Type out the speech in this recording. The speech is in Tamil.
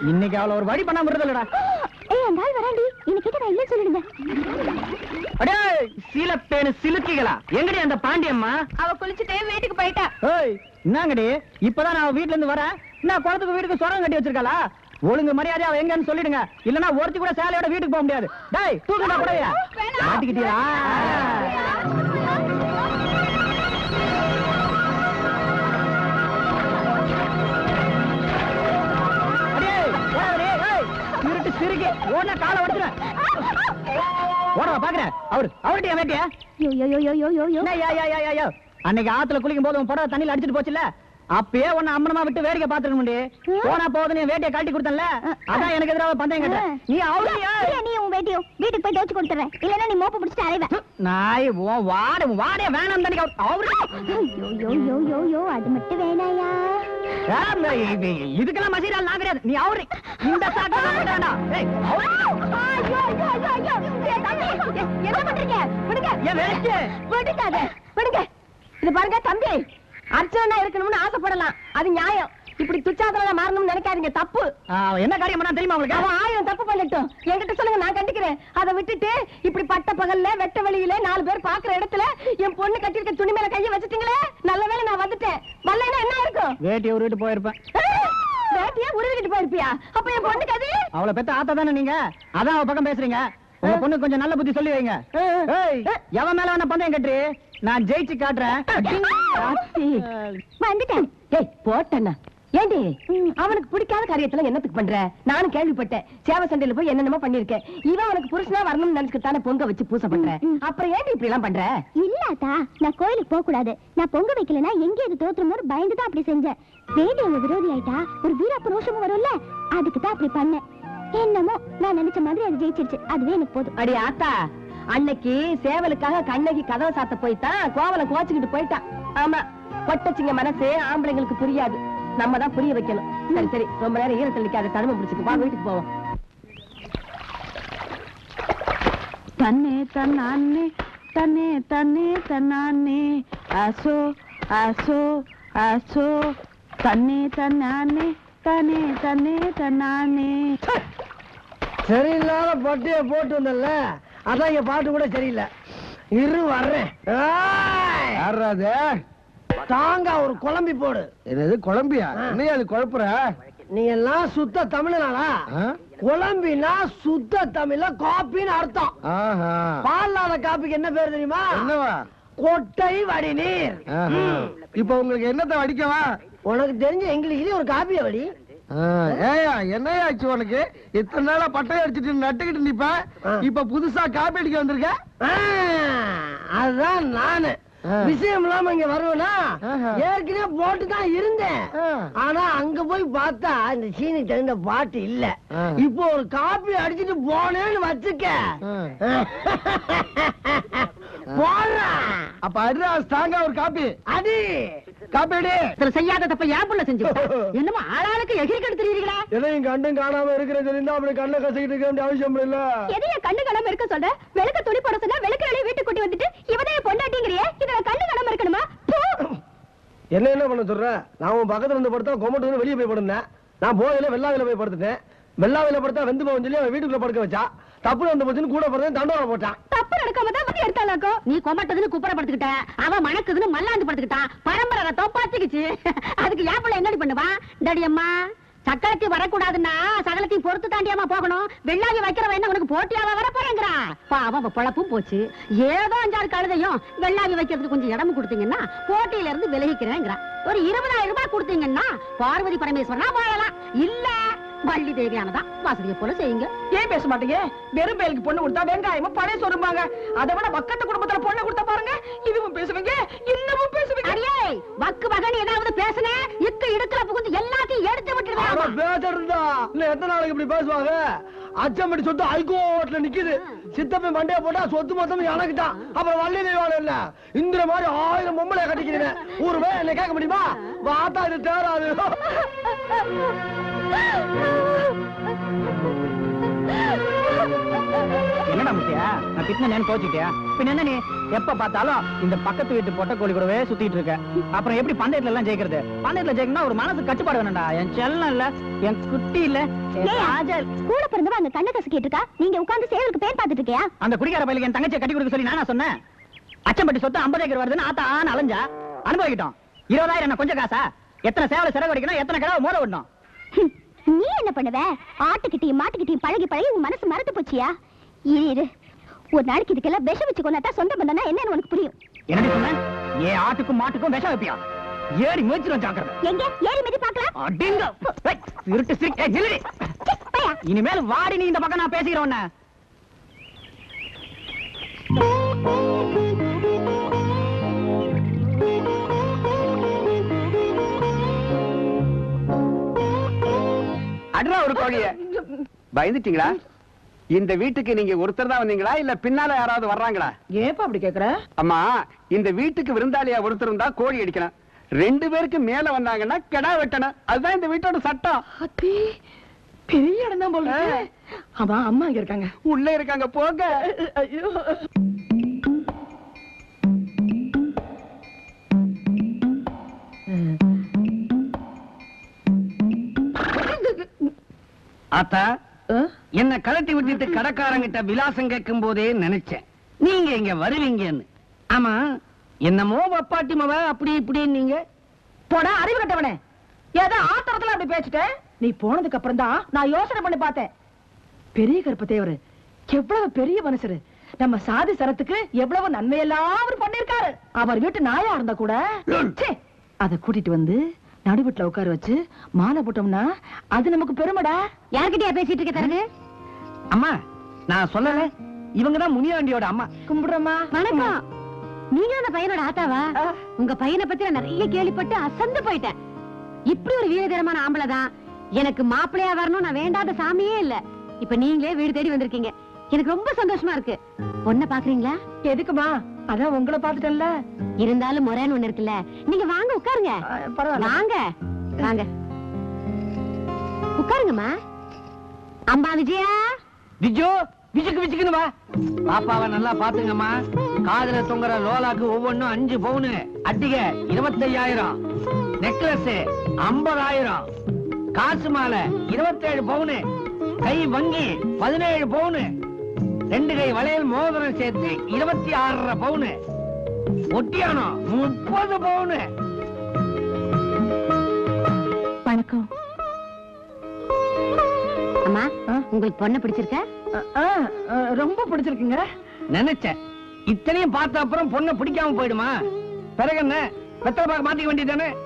இன்னைக்கு அவள ஒரு வழி பண்ணாம விடுறதில்லடா ஏய் அந்த ஆள் வராண்டி இன்னைக்கு நான் இல்லைன்னு சொல்லிடுங்க அடே சீலப்பேனு சிலுக்கிகளா எங்கடி அந்த பாண்டியம்மா அவ குளிச்சுட்டே வீட்டுக்கு போயிட்டா ஏய் என்னங்கடி இப்பதான் நான் வீட்ல இருந்து வரேன் நான் குளத்துக்கு வீட்டுக்கு சொரம் கட்டி வச்சிருக்காளா ஒழுங்கு மரியாதை அவ எங்கன்னு சொல்லிடுங்க இல்லனா ஒருத்தி கூட சேலையோட வீட்டுக்கு போக முடியாது டேய் தூக்குடா கூட வேணாம். மாட்டிக்கிட்டியா அடே, ஓடு, ஏய், திருட்டு சிறுகி ஓடுனா காலை உடைச்சிடுவேன். ஓடவா பாக்குறேன் அவரு அவர்கிட்ட வேட்டியா யோ யோ யோ யோ யோ யோ யோ என்ன, யா, யா, யா, யா, யா. அன்னைக்கு ஆத்துல குளிக்கும் போது உன் புடவை தண்ணியில அடிச்சிட்டு போச்சுல அப்பயே உன்னை அம்மனமா விட்டு வேடிக்கை பாத்துருக்க முடியும் போனா போகுது நீ வேட்டியை கழட்டி கொடுத்தல அதான் எனக்கு எதிராக பந்தயம் கட்ட நீ அவளையா இல்ல, நீ உன் பேட்டியும் வீட்டுக்கு போய் தோச்சு கொடுத்துறேன் இல்லன்னா நீ மோப்ப பிடிச்சிட்டு அலைவ நாய் உன் வாட உன் வாடைய வேணாம் தானே அவரு யோ யோ யோ யோ யோ அது மட்டும் வேணாயா ஆமா, இது- இதுக்கெல்லாம் மசீரால் நான் கிடையாது நீ அவரு இந்த சாட்டை வேண்டாம் ஏய், அவரு. ஐயோ ஐயோ ஐயோ ஐயோ ஏய், தம்பி, ஏ, என்ன பண்றீங்க விடுங்க ஏன் வேலைக்கு? விடுங்க விடுங்க இது பாருங்க தம்பி அர்ச்சனா இருக்கணும்னு ஆசைப்படலாம் அது நியாயம் இப்படி துச்சாதனா மாறணும்னு நினைக்காதீங்க தப்பு ஆ, என்ன காரியம் பண்ணா தெரியுமா உங்களுக்கு அவன் ஆயிரம் தப்பு பண்ணட்டும் என்கிட்ட சொல்லுங்க நான் கண்டிக்கிறேன் அதை விட்டுட்டு இப்படி பட்ட பகல்ல வெட்ட வெளியில நாலு பேர் பாக்குற இடத்துல என் பொண்ணு கட்டிருக்க துணி மேல கைய வச்சுட்டீங்களே நல்ல வேளை நான் வந்துட்டேன் வரலைன்னா என்ன இருக்கும் வேட்டியை உருவிட்டு போயிருப்பேன் வேட்டியா உருவிக்கிட்டு போயிருப்பியா அப்ப என் பொண்ணு கதி அவளை பெத்த ஆத்தா தானே நீங்க அதான் அவ பக்கம் பேசுறீங்க உங்க பொண்ணு கொஞ்சம் நல்ல புத்தி சொல்லி வைங்க ஏய் எவன் மேல வேணா பந்தயம் கட்டுறி நான் ஜெயிச்சு காட்டுறேன் வந்துட்டேன் ஏய் போட்டண்ணா ஏண்டி அவனுக்கு பிடிக்காத காரியத்துல என்னத்துக்கு பண்ற நானும் கேள்விப்பட்டேன் சேவை சண்டையில போய் என்னென்னமோ பண்ணிருக்கேன் இவன் அவனுக்கு புருஷனா வரணும்னு நினைச்சுட்டு தானே பொங்க வச்சு பூசை பண்ற ம், ம். அப்புறம் ஏண்டி இப்படி எல்லாம் பண்ற இல்லாதா நான் கோயிலுக்கு போக கூடாது நான் பொங்க வைக்கலனா எங்க இது தோத்துறமோ பயந்து தான் அப்படி செஞ்சேன் வேண்டியவங்க விரோதி ஆயிட்டா ஒரு வீராப்பு ரோஷமும் வரும்ல அதுக்கு தான் அப்படி பண்ணேன் என்னமோ நான் நினைச்ச மாதிரி அது ஜெயிச்சிருச்சு அதுவே எனக்கு போதும் அடி ஆத்தா அன்னைக்கு சேவலுக்காக கண்ணகி கதவை சாத்த போய்தான் கோவலை கோச்சுக்கிட்டு போயிட்டான் ஆமா பொட்டச்சிங்க மனசு ஆம்பளைங்களுக்கு புரியாது நம்ம தான் புரிய வைக்கணும் சரி சரி ரொம்ப நேரம் ஈரத்தில் நிக்காத தடுமை பிடிச்சுக்கு வா வீட்டுக்கு போவோம் தன்னே தன்னானே தன்னே தன்னே தன்னானே அசோ அசோ அசோ தன்னே தன்னானே தன்னே தன்னே தன்னானே சரியில்லாத பட்டைய போட்டு வந்தல அதான் இங்க பாட்டு கூட சரியில்லை இரு வர்றேன் யாராது தாங்க ஒரு குழம்பி போடு என்னது குழம்பியா என்னையா அது குழப்புற நீ எல்லாம் சுத்த தமிழ்னாடா ஆ? குழம்பினா சுத்த தமிழ்ல காப்பின்னு அர்த்தம் ஆஹா. பால்லாத காப்பிக்கு என்ன பேர் தெரியுமா என்னவா கொட்டை வடிநீர் ஆஹா. இப்ப உங்களுக்கு என்னத்த வடிக்கவா உனக்கு தெரிஞ்ச இங்கிலீஷ்லயே ஒரு காப்பிய வடி ஆ, ஏய்யா என்னையா ஆச்சு உனக்கு இத்தனை நாளா பட்டை அடிச்சிட்டு நட்டுக்கிட்டு நிப்ப ஆ. இப்ப புதுசா காப்பி அடிக்க வந்திருக்க ஆ, அதுதான் நானு ஆ. விஷயம் இல்லாம இங்க வருவேனா ஆஹா. ஏற்கனவே போட்டு தான் இருந்தேன் ஆ. ஆனா அங்க போய் பார்த்தா இந்த சீனி தகுந்த பாட்டு இல்ல ஆ. இப்போ ஒரு காப்பி அடிச்சிட்டு போனேன்னு வச்சுக்க ஆ. போடுறேன் அப்ப அடிடா ஸ்ட்ராங்கா ஒரு காப்பி அடி காப்பி அடி இதுல செய்யாத தப்ப ஏன் புள்ள செஞ்சு விட்டா? என்னமோ ஆளாளுக்கு எகிரி கெடுத்துறீங்களா எதையும் கண்டும் காணாம இருக்கிற தெரிந்தா அப்படி கண்ணை கசக்கிட்டு இருக்க வேண்டிய அவசியம் இல்ல எதைய கண்ணு கணம் இருக்க சொல்ற வெளுக்க துணி போட சொன்னா வெளுக்க வேலையை வீட்டுக்கு கூட்டி வந்துட்டு இவதைய பொண்டாட்டிங்கிறியே இதுல கண்ணு கணம் இருக்கணுமா போ. என்ன என்ன பண்ண சொல்ற நான் உன் பக்கத்துல இருந்து படுத்தா கொமட்டு வந்து வெளியே போய் படுந்தேன் நான் போதையில வெள்ளாவில போய் படுத்துட்டேன் வெள்ளாவில படுத்தா வெந்து போகும் சொல்லி அவன் வீட்டுக்குள்ள படுக்க வச்சா தப்பு வந்து போச்சுன்னு கூட படுத்தேன் தண்டோரை போட்டான் தப்பு நடக்காம தான் வந்து எடுத்தாலாக்கோ நீ கொமட்டதுன்னு குப்பரப்படுத்திக்கிட்ட அவன் மணக்குதுன்னு மல்லாந்து படுத்துக்கிட்டான் பரம்பரை ரத்தம் பாத்துக்கிச்சு அதுக்கு ஏன் பிள்ளை என்னடி பண்ணுவா டடி அம்மா சக்கரத்தி வரக்கூடாதுன்னா சகலத்தையும் பொறுத்து தாண்டியாமா போகணும் வெள்ளாவி வைக்கிறவன் என்ன உனக்கு போட்டியாவா வர போறேங்கிறா பாவம் அவ பொழப்பும் போச்சு ஏதோ அஞ்சாறு கழுதையும் வெள்ளாவி வைக்கிறதுக்கு கொஞ்சம் இடம் கொடுத்தீங்கன்னா போட்டியில இருந்து விலகிக்கிறேங்கிறா ஒரு இருபதாயிரம் ரூபாய் கொடுத்தீங்கன்னா பார்வதி பரமேஸ்வரனா வாழலாம் இல்ல வள்ளி தேவியானதான் வசதியை போல செய்யுங்க ஏன் பேச மாட்டீங்க வெறும் பயலுக்கு பொண்ணு கொடுத்தா வெங்காயமும் பழைய சொரும்பாங்க அதை விட பக்கத்து குடும்பத்துல பொண்ணு கொடுத்தா பாருங்க இதுவும் பேசுவீங்க இன்னமும் பேசுவீங்க அடியே வக்கு வகன் ஏதாவது பேசுன இக்கு இடுக்கல புகுந்து எல்லாத்தையும் எடுத்து ஆமா விட்டுருவேன் பேசுறதா இன்னும் எத்தனை நாளைக்கு இப்படி பேசுவாங்க அச்சம்படி சொத்து ஹைகோர்ட்ல நிக்குது சித்தப்பன் மண்டைய போட்டா சொத்து மொத்தம் எனக்குட்டான் அப்புறம் வள்ளி தெய்வான இல்ல இந்த மாதிரி ஆயிரம் பொம்பளை கட்டிக்கிறேன் ஒரு பேர் என்ன கேட்க முடியுமா வாத்தா இது தேராது என்னடா முத்தியா நான் திட்டின நேரம் கோச்சிட்டியா பின்ன என்ன நீ எப்ப பார்த்தாலும் இந்த பக்கத்து வீட்டு பொட்டை கோழி கூடவே சுத்திட்டு இருக்க அப்புறம் எப்படி பந்தயத்துல எல்லாம் ஜெயிக்கிறது பந்தயத்துல ஜெயிக்கணும்னா ஒரு மனசு கட்டுப்பாடு வேணும்டா என் செல்லம் இல்ல என் குட்டி இல்ல என் ஏய்யா, காஜல். கூட பிறந்தவ அந்த கண்ணை கசக்கிட்டு இருக்கா நீங்க உட்கார்ந்து சேவலுக்கு பேர் பார்த்துட்டு இருக்கியா அந்த குடிக்கார பையலுக்கு என் தங்கச்சியை கட்டி கொடுக்க சொல்லி நானா சொன்னேன் அச்சம்பட்டி சொத்து 50 ஏக்கர் வருதுன்னு ஆத்தா ஆன்னு அலைஞ்சா அனுபவிக்கிட்டோம் இருபதாயிரம் என்ன கொஞ்சம் காசா எத்தனை சேவலை சிறகு அடிக்கணும் எத்தனை கிழவை மோத விடணும் ஹம், நீ என்ன பண்ணுவ ஆட்டுக்கிட்டையும் மாட்டுக்கிட்டையும் பழகி பழகி உன் மனசு மறந்து போச்சியா இரு இரு ஒரு நாளைக்கு இதுக்கெல்லாம் விஷம் வச்சு கொண்டாட்டா சொந்த பந்தம்னா என்னன்னு உனக்கு புரியும் என்னடி சொன்ன ஏன் ஆட்டுக்கும் மாட்டுக்கும் விஷம் வைப்பியா ஏறி முயற்சிடும் ஜாக்கிரதை எங்க ஏறி மிதி பார்க்கலாம் அடிங்க ஏய், திருட்டு சிரி ஏய், நில்லுடி. ச்சே, போயா. இனிமேல் வாடி நீ இந்த பக்கம் நான் பேசிக்கிறேன் உன்னை. அட்ரா ஒரு கோழிய பயந்துட்டீங்களா இந்த வீட்டுக்கு நீங்க ஒருத்தர் தான் வந்தீங்களா இல்ல பின்னால யாராவது வர்றாங்களா ஏப்பா அப்படி கேக்குற அம்மா இந்த வீட்டுக்கு விருந்தாளியா ஒருத்தர் இருந்தா கோழி அடிக்கணும் ரெண்டு பேருக்கு மேல வந்தாங்கன்னா கெடா வெட்டணும் அதுதான் இந்த வீட்டோட சட்டம் அத்தி பெரிய இடம் தான் போல இருக்கு. ஆமா அம்மா இங்க இருக்காங்க உள்ள இருக்காங்க போங்க ஐயோ ஆத்தா ஆ? என்ன கலட்டி விட்டுட்டு கடைக்காரங்கிட்ட விலாசம் கேட்கும் போதே நினைச்சேன் நீங்க இங்க வருவீங்கன்னு ஆமா என்னமோ வப்பாட்டி மவ அப்படி இப்படி நீங்க போடா அறிவு கட்டவனே ஏதோ ஆத்திரத்துல அப்படி பேசிட்ட நீ போனதுக்கு அப்புறம் தான் நான் யோசனை பண்ணி பார்த்தேன் பெரிய கருப்பத்தேவரு எவ்வளவு பெரிய மனுஷரு நம்ம சாதி சரத்துக்கு எவ்வளவு நன்மையெல்லாம் அவர் பண்ணிருக்காரு அவர் வீட்டு நாயா இருந்தா கூட ச்சே, அத கூட்டிட்டு வந்து நடுவீட்டுல உட்கார வச்சு மாலை போட்டோம்னா அது நமக்கு பெருமைடா யார்கிட்டயா பேசிட்டு இருக்க தரகு அம்மா நான் சொல்லல இவங்க தான் முனியாண்டியோட அம்மா கும்பிடுறோமா வணக்கம் நீங்க அந்த பையனோட ஆத்தாவா ஆ. உங்க பையனை பத்தி நான் நிறைய கேள்விப்பட்டு அசந்து போயிட்டேன் இப்படி ஒரு வீரதரமான ஆம்பளை தான் எனக்கு மாப்பிள்ளையா வரணும் நான் வேண்டாத சாமியே இல்ல இப்ப நீங்களே வீடு தேடி வந்திருக்கீங்க எனக்கு ரொம்ப சந்தோஷமா இருக்கு பொண்ணை பாக்குறீங்களா எதுக்குமா அதான் உங்களை பாத்துட்டேன்ல இருந்தாலும் முறைன்னு ஒண்ணு இருக்குல்ல நீங்க வாங்க உட்காருங்க ஆ, பரவாயில்ல வாங்க வாங்க உட்காருங்கம்மா அம்பா விஜயா விஜு விஜுக்கு விஜுக்குன்னு வா பாப்பாவை நல்லா பாத்துங்கம்மா காதுல தொங்குற லோலாக்கு ஒவ்வொன்னும் அஞ்சு பவுனு அட்டிக இருபத்தையாயிரம் நெக்லஸ் ஐம்பதாயிரம் காசு மாலை இருபத்தேழு பவுனு கை வங்கி பதினேழு பவுனு ரெண்டு கை வளையல் மோதிரம் சேர்த்து இருபத்தி ஆறரை பவுனு ஒட்டியானம் முப்பது பவுனு வணக்கம் அம்மா ஆ? உங்களுக்கு பொண்ணை பிடிச்சிருக்க ஆ, ஆ, ரொம்ப பிடிச்சிருக்குங்க நினைச்சேன் இத்தனையும் பார்த்த அப்புறம் பொண்ணை பிடிக்காம போயிடுமா பிறகு என்ன வெத்தலை பாக்க மாத்திக்க வேண்டியதானே